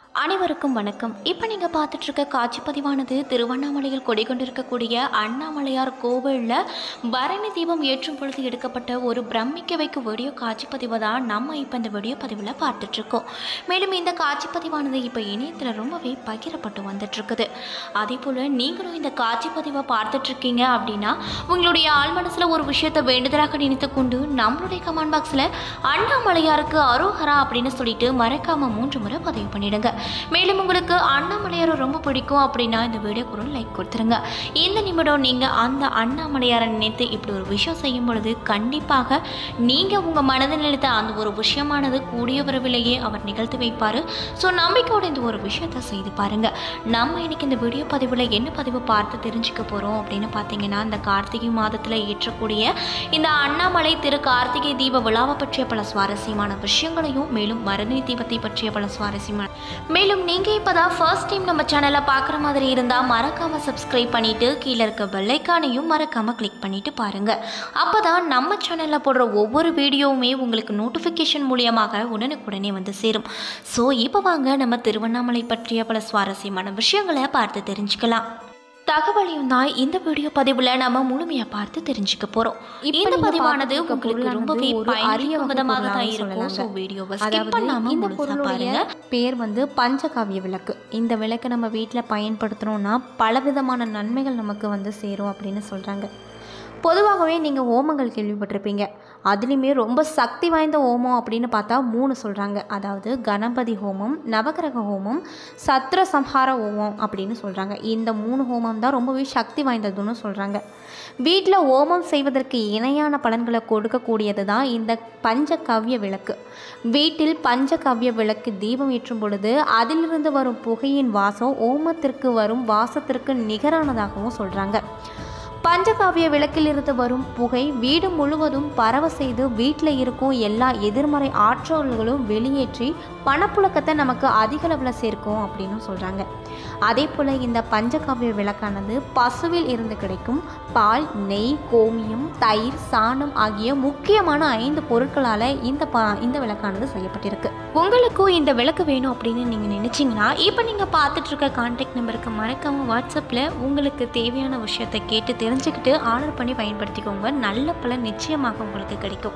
அனைவருக்கும் வணக்கம் இப்போ நீங்கள் பார்த்துட்டு இருக்க காட்சி பதிவானது திருவண்ணாமலையில் கொடி கொண்டிருக்கக்கூடிய அண்ணாமலையார் கோவிலில் பரணி தீபம் ஏற்றும் பொழுது எடுக்கப்பட்ட ஒரு பிரமிக்க வைக்கும் வீடியோ காட்சி பதிவை தான் நம்ம இப்போ இந்த வீடியோ பதிவில் பார்த்துட்ருக்கோம் மேலும் இந்த காட்சி பதிவானது இப்போ இணையத்தில் ரொம்பவே பகிரப்பட்டு வந்துட்டுருக்குது அதே போல் நீங்களும் இந்த காட்சி பதிவை பார்த்துட்ருக்கீங்க அப்படின்னா உங்களுடைய ஆள் மனசில் ஒரு விஷயத்தை வேண்டுதலாக நினைத்து கொண்டு நம்மளுடைய கமெண்ட் பாக்ஸில் அண்ணாமலையாருக்கு அரோஹரா அப்படின்னு சொல்லிட்டு மறக்காம மூன்று முறை பதிவு பண்ணிடுங்க மேலும் உங்களுக்கு அண்ணாமலையாரை ரொம்ப பிடிக்கும் அப்படின்னா இந்த வீடியோக்கு ஒரு லைக் கொடுத்துருங்க இந்த நிமிடம் நீங்கள் அந்த அண்ணாமலையாரை நினைத்து இப்படி ஒரு விஷயம் செய்யும் பொழுது கண்டிப்பாக நீங்கள் உங்கள் மனதில் நினைத்த அந்த ஒரு விஷயமானது கூடிய விரைவிலேயே அவர் நிகழ்த்தி வைப்பார் ஸோ நம்பிக்கையோட இந்த ஒரு விஷயத்தை செய்து பாருங்க நம்ம இன்னைக்கு இந்த வீடியோ பதிவில் என்ன பதிவு பார்த்து தெரிஞ்சுக்க போகிறோம் அப்படின்னு பார்த்தீங்கன்னா இந்த கார்த்திகை மாதத்தில் ஏற்றக்கூடிய இந்த அண்ணாமலை திரு கார்த்திகை தீப விழாவை பற்றிய பல சுவாரஸ்யமான விஷயங்களையும் மேலும் மரணி தீபத்தை பற்றிய பல சுவாரஸ்யமான மேலும் நீங்கள் இப்போ தான் ஃபர்ஸ்ட் டைம் நம்ம சேனலை பார்க்குற மாதிரி இருந்தால் மறக்காமல் சப்ஸ்கிரைப் பண்ணிவிட்டு கீழே இருக்க பெல்லைக்கானையும் மறக்காமல் கிளிக் பண்ணிவிட்டு பாருங்கள் அப்போ தான் நம்ம சேனலில் போடுற ஒவ்வொரு வீடியோவுமே உங்களுக்கு நோட்டிஃபிகேஷன் மூலியமாக உடனுக்குடனே வந்து சேரும் ஸோ இப்போ வாங்க நம்ம திருவண்ணாமலை பற்றிய பல சுவாரஸ்யமான விஷயங்களை பார்த்து தெரிஞ்சுக்கலாம் தகவலையும் தான் இந்த வீடியோ பதிவில் நம்ம முழுமையாக பார்த்து தெரிஞ்சுக்க போகிறோம் இப்ப இந்த நீங்க பதிவானது பார்த்திருக்க உங்களுக்கு பொருளானது ரொம்பவே ஒரு அரிய பயனுள்ள வகை விதமாக தான் பொருளாக இருக்கும் ஸோ சொல்லலாங்க. வீடியோவை ஸ்கிப் அதாவது பண்ணாமல் இந்த முழுசாக பொருளுடைய பாருங்க பேர் வந்து பஞ்சகாவிய விளக்கு இந்த விளக்கை நம்ம வீட்டில் பயன்படுத்துகிறோம்னா பலவிதமான நன்மைகள் நமக்கு வந்து சேரும் அப்படின்னு சொல்கிறாங்க பொதுவாகவே நீங்கள் ஹோமங்கள் கேள்விப்பட்டிருப்பீங்க அதுலேயுமே ரொம்ப சக்தி வாய்ந்த ஹோமம் அப்படின்னு பார்த்தா மூணு சொல்கிறாங்க அதாவது கணபதி ஹோமம் நவகிரக ஹோமம் சத்ர சம்ஹார ஹோமம் அப்படின்னு சொல்கிறாங்க இந்த மூணு ஹோமம் தான் ரொம்பவே சக்தி வாய்ந்ததுன்னு சொல்கிறாங்க வீட்டில் ஹோமம் செய்வதற்கு இணையான பலன்களை கொடுக்கக்கூடியது தான் இந்த பஞ்சகவ்ய விளக்கு வீட்டில் பஞ்சகவ்ய விளக்கு தீபம் ஏற்றும் பொழுது அதிலிருந்து வரும் புகையின் வாசம் ஓமத்திற்கு வரும் வாசத்திற்கு நிகரானதாகவும் சொல்கிறாங்க பஞ்சகாவிய விளக்கிலிருந்து வரும் புகை வீடு முழுவதும் பரவ செய்து வீட்டில் இருக்கும் எல்லா எதிர்மறை ஆற்றல்களும் வெளியேற்றி பணப்புழக்கத்தை நமக்கு அதிக அளவில் சேர்க்கும் அப்படின்னு சொல்கிறாங்க அதே போல் இந்த பஞ்சகாவிய விளக்கானது பசுவில் இருந்து கிடைக்கும் பால் நெய் கோமியம் தயிர் சாணம் ஆகிய முக்கியமான ஐந்து பொருட்களால் இந்த ப இந்த விளக்கானது செய்யப்பட்டிருக்கு உங்களுக்கும் இந்த விளக்கு வேணும் அப்படின்னு நீங்கள் நினச்சிங்கன்னா இப்போ நீங்கள் பார்த்துட்டு இருக்க கான்டாக்ட் நம்பருக்கு மறக்காமல் வாட்ஸ்அப்பில் உங்களுக்கு தேவையான விஷயத்தை கேட்டு தெரிஞ்சுக்கிட்டு ஆர்டர் பண்ணி பயன்படுத்திக்கோங்க நல்ல பலன் நிச்சயமாக உங்களுக்கு கிடைக்கும்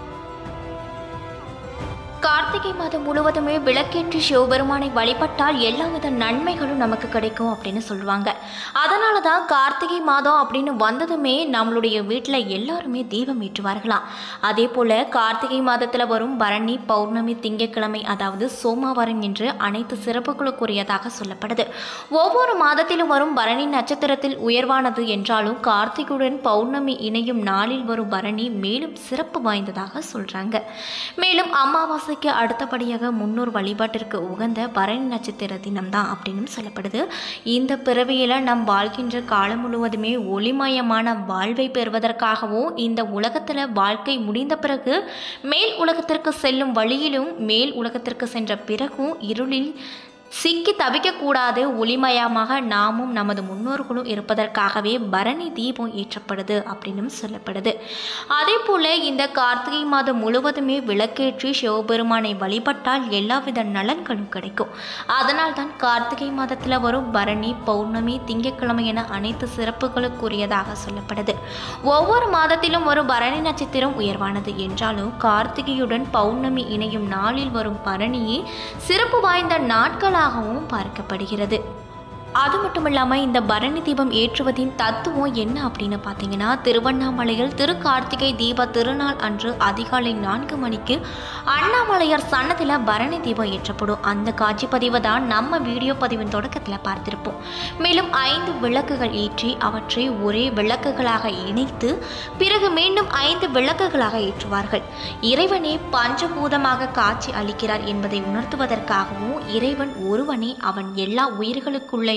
கார்த்திகை மாதம் முழுவதுமே விளக்கேற்றி சிவபெருமானை வழிபட்டால் எல்லாவித நன்மைகளும் நமக்கு கிடைக்கும் அப்படின்னு சொல்லுவாங்க அதனால தான் கார்த்திகை மாதம் அப்படின்னு வந்ததுமே நம்மளுடைய வீட்டில் எல்லாருமே தீபம் ஏற்றுவார்களாம் அதே போல் கார்த்திகை மாதத்தில் வரும் பரணி பௌர்ணமி திங்கட்கிழமை அதாவது சோமவாரம் என்று அனைத்து சிறப்புகளுக்குரியதாக சொல்லப்படுது ஒவ்வொரு மாதத்திலும் வரும் பரணி நட்சத்திரத்தில் உயர்வானது என்றாலும் கார்த்திகையுடன் பௌர்ணமி இணையும் நாளில் வரும் பரணி மேலும் சிறப்பு வாய்ந்ததாக சொல்கிறாங்க மேலும் அமாவாசைக்கு அடுத்தபடியாக முன்னோர் வழிபாட்டிற்கு உகந்த பரணி நட்சத்திர தினம்தான் அப்படின்னு சொல்லப்படுது இந்த பிறவியில் நம் வாழ்கின்ற காலம் முழுவதுமே ஒளிமயமான வாழ்வை பெறுவதற்காகவும் இந்த உலகத்தில் வாழ்க்கை முடிந்த பிறகு மேல் உலகத்திற்கு செல்லும் வழியிலும் மேல் உலகத்திற்கு சென்ற பிறகும் இருளில் சிக்கி தவிக்கக்கூடாது ஒளிமயமாக நாமும் நமது முன்னோர்களும் இருப்பதற்காகவே பரணி தீபம் ஏற்றப்படுது அப்படின்னு சொல்லப்படுது அதே போல் இந்த கார்த்திகை மாதம் முழுவதுமே விளக்கேற்றி சிவபெருமானை வழிபட்டால் எல்லாவித நலன்களும் கிடைக்கும் அதனால் தான் கார்த்திகை மாதத்தில் வரும் பரணி பௌர்ணமி திங்கட்கிழமை என அனைத்து சிறப்புகளுக்குரியதாக சொல்லப்படுது ஒவ்வொரு மாதத்திலும் வரும் பரணி நட்சத்திரம் உயர்வானது என்றாலும் கார்த்திகையுடன் பௌர்ணமி இணையும் நாளில் வரும் பரணியே சிறப்பு வாய்ந்த நாட்களாகவும் பார்க்கப்படுகிறது அது மட்டும் இல்லாமல் இந்த பரணி தீபம் ஏற்றுவதின் தத்துவம் என்ன அப்படின்னு பார்த்தீங்கன்னா திருவண்ணாமலையில் திரு கார்த்திகை தீப திருநாள் அன்று அதிகாலை நான்கு மணிக்கு அண்ணாமலையார் சன்னதில் பரணி தீபம் ஏற்றப்படும் அந்த காட்சி பதிவை தான் நம்ம வீடியோ பதிவின் தொடக்கத்தில் பார்த்திருப்போம் மேலும் ஐந்து விளக்குகள் ஏற்றி அவற்றை ஒரே விளக்குகளாக இணைத்து பிறகு மீண்டும் ஐந்து விளக்குகளாக ஏற்றுவார்கள் இறைவனே பஞ்சபூதமாக காட்சி அளிக்கிறார் என்பதை உணர்த்துவதற்காகவும் இறைவன் ஒருவனே அவன் எல்லா உயிர்களுக்குள்ளேயும்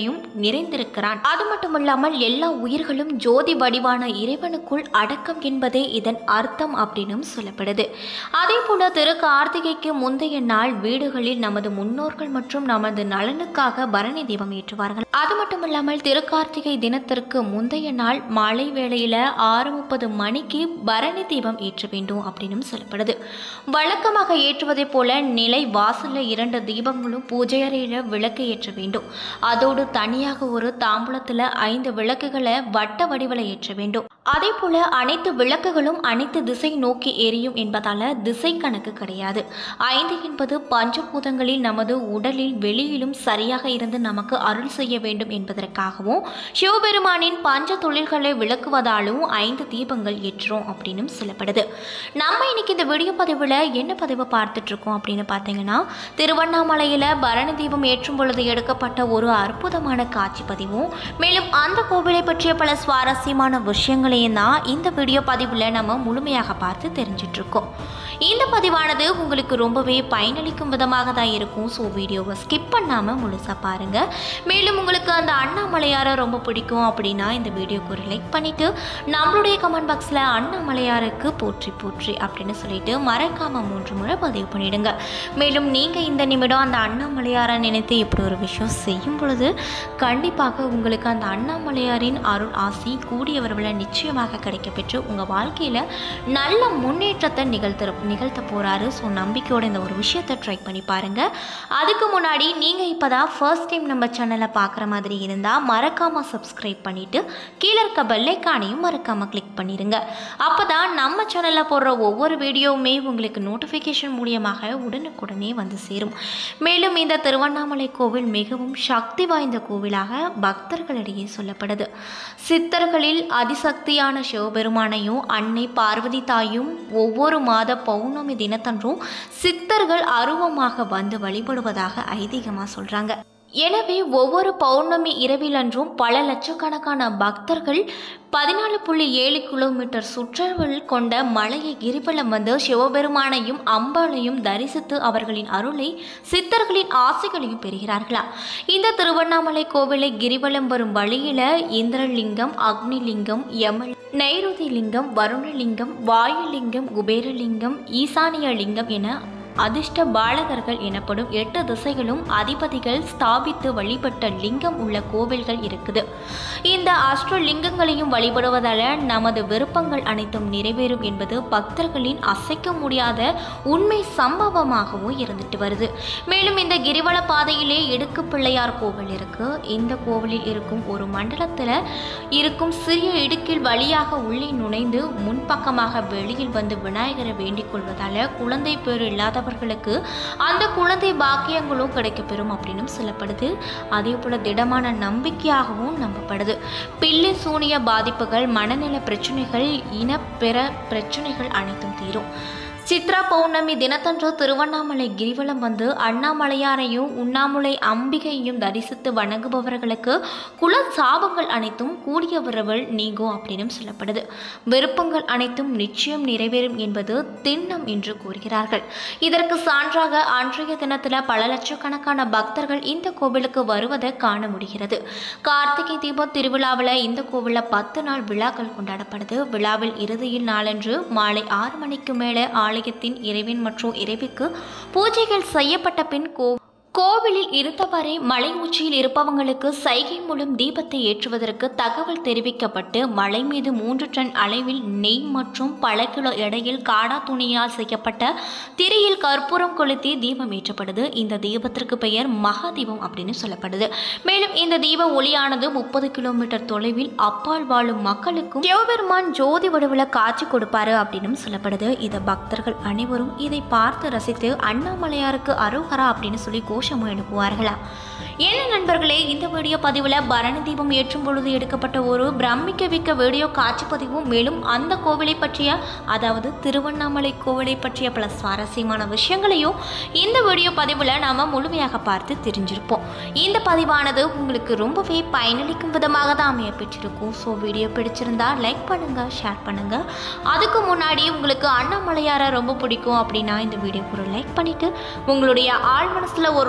உள்ளேயும் நிறைந்திருக்கிறான் அது மட்டுமல்லாமல் எல்லா உயிர்களும் ஜோதி வடிவான இறைவனுக்குள் அடக்கம் என்பதே இதன் அர்த்தம் அப்படின்னும் சொல்லப்படுது அதே போல திரு கார்த்திகைக்கு முந்தைய நாள் வீடுகளில் நமது முன்னோர்கள் மற்றும் நமது நலனுக்காக பரணி தீபம் ஏற்றுவார்கள் அது மட்டுமல்லாமல் திரு கார்த்திகை தினத்திற்கு முந்தைய நாள் மாலை வேளையில ஆறு முப்பது மணிக்கு பரணி தீபம் ஏற்ற வேண்டும் அப்படின்னும் சொல்லப்படுது வழக்கமாக ஏற்றுவதைப் போல நிலை வாசல்ல இரண்டு தீபங்களும் பூஜை அறையில விளக்கு ஏற்ற வேண்டும் அதோடு தனியாக ஒரு தாம்பூலத்துல ஐந்து விளக்குகளை வட்ட வடிவில் ஏற்ற வேண்டும் அதே போல அனைத்து விளக்குகளும் அனைத்து திசை நோக்கி எரியும் என்பதால திசை கணக்கு கிடையாது ஐந்து என்பது பஞ்சபூதங்களில் நமது உடலில் வெளியிலும் சரியாக இருந்து நமக்கு அருள் செய்ய வேண்டும் என்பதற்காகவும் சிவபெருமானின் பஞ்ச தொழில்களை விளக்குவதாலும் ஐந்து தீபங்கள் ஏற்றுறோம் அப்படின்னும் சொல்லப்படுது நம்ம இன்னைக்கு இந்த வீடியோ பதிவில் என்ன பதிவை பார்த்துட்டு இருக்கோம் அப்படின்னு பார்த்தீங்கன்னா திருவண்ணாமலையில் பரணி தீபம் ஏற்றும் பொழுது எடுக்கப்பட்ட ஒரு அற்புதமான காட்சி பதிவும் மேலும் அந்த கோவிலை பற்றிய பல சுவாரஸ்யமான விஷயங்களையும் தான் இந்த வீடியோ பதிவில் நம்ம முழுமையாக பார்த்து தெரிஞ்சிட்டு இருக்கோம் இந்த பதிவானது உங்களுக்கு ரொம்பவே பயனளிக்கும் விதமாக தான் இருக்கும் ஸோ வீடியோவை ஸ்கிப் பண்ணாமல் முழுசாக பாருங்கள் மேலும் உங்களுக்கு அந்த அண்ணாமலையாரை ரொம்ப பிடிக்கும் அப்படின்னா இந்த வீடியோக்கு ஒரு லைக் பண்ணிவிட்டு நம்மளுடைய கமெண்ட் பாக்ஸில் அண்ணாமலையாருக்கு போற்றி போற்றி அப்படின்னு சொல்லிட்டு மறக்காமல் மூன்று முறை பதிவு பண்ணிடுங்க மேலும் நீங்கள் இந்த நிமிடம் அந்த அண்ணாமலையாரை நினைத்து இப்படி ஒரு விஷயம் செய்யும் பொழுது கண்டிப்பாக உங்களுக்கு அந்த அண்ணாமலையாரின் அருள் ஆசி கூடிய விரைவில் நிச்சயமாக கிடைக்கப்பெற்று உங்கள் வாழ்க்கையில் நல்ல முன்னேற்றத்தை நிகழ்த்த நிகழ்த்த போகிறாரு ஸோ நம்பிக்கையோட இந்த ஒரு விஷயத்தை ட்ரை பண்ணி பாருங்கள் அதுக்கு முன்னாடி நீங்கள் இப்போ தான் ஃபர்ஸ்ட் டைம் நம்ம சேனலை பார்க்குற மாதிரி இருந்தால் மறக்காமல் சப்ஸ்கிரைப் பண்ணிவிட்டு கீழே இருக்க பெல்லைக்கானையும் மறக்காமல் கிளிக் பண்ணிடுங்க அப்போ தான் நம்ம சேனலில் போடுற ஒவ்வொரு வீடியோவுமே உங்களுக்கு நோட்டிஃபிகேஷன் மூலியமாக உடனுக்குடனே வந்து சேரும் மேலும் இந்த திருவண்ணாமலை கோவில் மிகவும் சக்தி வாய்ந்த கோவிலாக பக்தர்களிடையே சொல்லப்படுது சித்தர்களில் அதிசக்தியான சிவபெருமானையும் அன்னை பார்வதி தாயும் ஒவ்வொரு மாத பௌர்ணமி தினத்தன்றும் சித்தர்கள் அருவமாக வந்து வழிபடுவதாக ஐதீகமாக சொல்கிறாங்க எனவே ஒவ்வொரு பௌர்ணமி இரவிலன்றும் பல லட்சக்கணக்கான பக்தர்கள் பதினாலு புள்ளி ஏழு கிலோமீட்டர் சுற்றளவில் கொண்ட மலையை கிரிவலம் வந்து சிவபெருமானையும் அம்பாளையும் தரிசித்து அவர்களின் அருளை சித்தர்களின் ஆசைகளையும் பெறுகிறார்களாம் இந்த திருவண்ணாமலை கோவிலை கிரிவலம் வரும் வழியில இந்திரலிங்கம் அக்னிலிங்கம் யமல் நைருதி லிங்கம் வருணலிங்கம் வாயுலிங்கம் குபேரலிங்கம் ஈசானிய லிங்கம் என அதிர்ஷ்ட பாலகர்கள் எனப்படும் எட்டு திசைகளும் அதிபதிகள் ஸ்தாபித்து வழிபட்ட லிங்கம் உள்ள கோவில்கள் இருக்குது இந்த அஷ்டலிங்கங்களையும் வழிபடுவதால நமது விருப்பங்கள் அனைத்தும் நிறைவேறும் என்பது பக்தர்களின் அசைக்க முடியாத உண்மை சம்பவமாகவும் இருந்துட்டு வருது மேலும் இந்த கிரிவல பாதையிலே இடுக்கு பிள்ளையார் கோவில் இருக்கு இந்த கோவிலில் இருக்கும் ஒரு மண்டலத்தில் இருக்கும் சிறிய இடுக்கில் வழியாக உள்ளே நுழைந்து முன்பக்கமாக வெளியில் வந்து விநாயகரை வேண்டிக் கொள்வதால குழந்தை பேர் இல்லாத இல்லாதவர்களுக்கு அந்த குழந்தை பாக்கியங்களும் கிடைக்கப்பெறும் அப்படின்னும் சொல்லப்படுது அதே போல் திடமான நம்பிக்கையாகவும் நம்பப்படுது பில்லி சூனிய பாதிப்புகள் மனநல பிரச்சனைகள் இனப்பெற பிரச்சனைகள் அனைத்தும் தீரும் சித்ரா பௌர்ணமி தினத்தன்று திருவண்ணாமலை கிரிவலம் வந்து அண்ணாமலையாரையும் உண்ணாமுலை அம்பிகையும் தரிசித்து வணங்குபவர்களுக்கு குல சாபங்கள் அனைத்தும் கூடிய விரைவில் நீங்கும் அப்படின்னு சொல்லப்படுது விருப்பங்கள் அனைத்தும் நிச்சயம் நிறைவேறும் என்பது திண்ணம் என்று கூறுகிறார்கள் இதற்கு சான்றாக அன்றைய தினத்தில் பல லட்சக்கணக்கான பக்தர்கள் இந்த கோவிலுக்கு வருவதை காண முடிகிறது கார்த்திகை தீபம் திருவிழாவில் இந்த கோவிலில் பத்து நாள் விழாக்கள் கொண்டாடப்படுது விழாவில் இறுதியில் நாளன்று மாலை ஆறு மணிக்கு மேலே ஆலயத்தின் இறைவன் மற்றும் இறைவிக்கு பூஜைகள் செய்யப்பட்ட பின் கோ கோவிலில் இருந்தவரை மலை உச்சியில் இருப்பவங்களுக்கு சைகை மூலம் தீபத்தை ஏற்றுவதற்கு தகவல் தெரிவிக்கப்பட்டு மலை மீது மூன்று டன் அளவில் நெய் மற்றும் பல கிலோ எடையில் காடா துணியால் செய்யப்பட்ட திரியில் கற்பூரம் கொளுத்தி தீபம் ஏற்றப்படுது இந்த தீபத்திற்கு பெயர் மகா தீபம் அப்படின்னு சொல்லப்படுது மேலும் இந்த தீப ஒளியானது முப்பது கிலோமீட்டர் தொலைவில் அப்பால் வாழும் மக்களுக்கும் சிவபெருமான் ஜோதி வடிவில் காட்சி கொடுப்பாரு அப்படின்னு சொல்லப்படுது இதை பக்தர்கள் அனைவரும் இதை பார்த்து ரசித்து அண்ணாமலையாருக்கு அரோகரா அப்படின்னு சொல்லி கோஷமும் எழுப்புவார்களா என்ன நண்பர்களே இந்த வீடியோ பதிவில் பரணி தீபம் ஏற்றும் பொழுது எடுக்கப்பட்ட ஒரு பிரமிக்க வைக்க வீடியோ காட்சி பதிவும் மேலும் அந்த கோவிலை பற்றிய அதாவது திருவண்ணாமலை கோவிலை பற்றிய பல சுவாரஸ்யமான விஷயங்களையும் இந்த வீடியோ பதிவில் நாம் முழுமையாக பார்த்து தெரிஞ்சிருப்போம் இந்த பதிவானது உங்களுக்கு ரொம்பவே பயனளிக்கும் விதமாக தான் அமைய பெற்றிருக்கும் ஸோ வீடியோ பிடிச்சிருந்தா லைக் பண்ணுங்கள் ஷேர் பண்ணுங்கள் அதுக்கு முன்னாடி உங்களுக்கு அண்ணாமலையாரை ரொம்ப பிடிக்கும் அப்படின்னா இந்த வீடியோக்கு ஒரு லைக் பண்ணிவிட்டு உங்களுடைய ஆழ் மனசில் ஒரு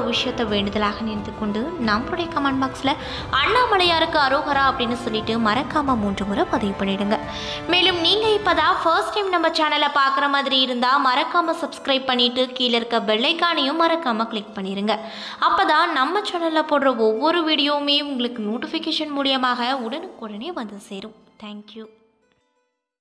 விஷயத்தை வேண்டுதலாக நினைத்து கொண்டு நம்மளுடைய கமெண்ட் பாக்ஸில் அண்ணாமலையாருக்கு அரோகரா அப்படின்னு சொல்லிட்டு மறக்காமல் மூன்று முறை பதிவு பண்ணிடுங்க மேலும் நீங்கள் இப்போ தான் ஃபர்ஸ்ட் டைம் நம்ம சேனலை பார்க்குற மாதிரி இருந்தால் மறக்காமல் சப்ஸ்கிரைப் பண்ணிவிட்டு கீழே இருக்க பெல்லைக்கானையும் மறக்காமல் கிளிக் பண்ணிடுங்க அப்போ தான் நம்ம சேனலில் போடுற ஒவ்வொரு வீடியோவுமே உங்களுக்கு நோட்டிஃபிகேஷன் மூலியமாக உடனுக்குடனே வந்து சேரும் தேங்க்யூ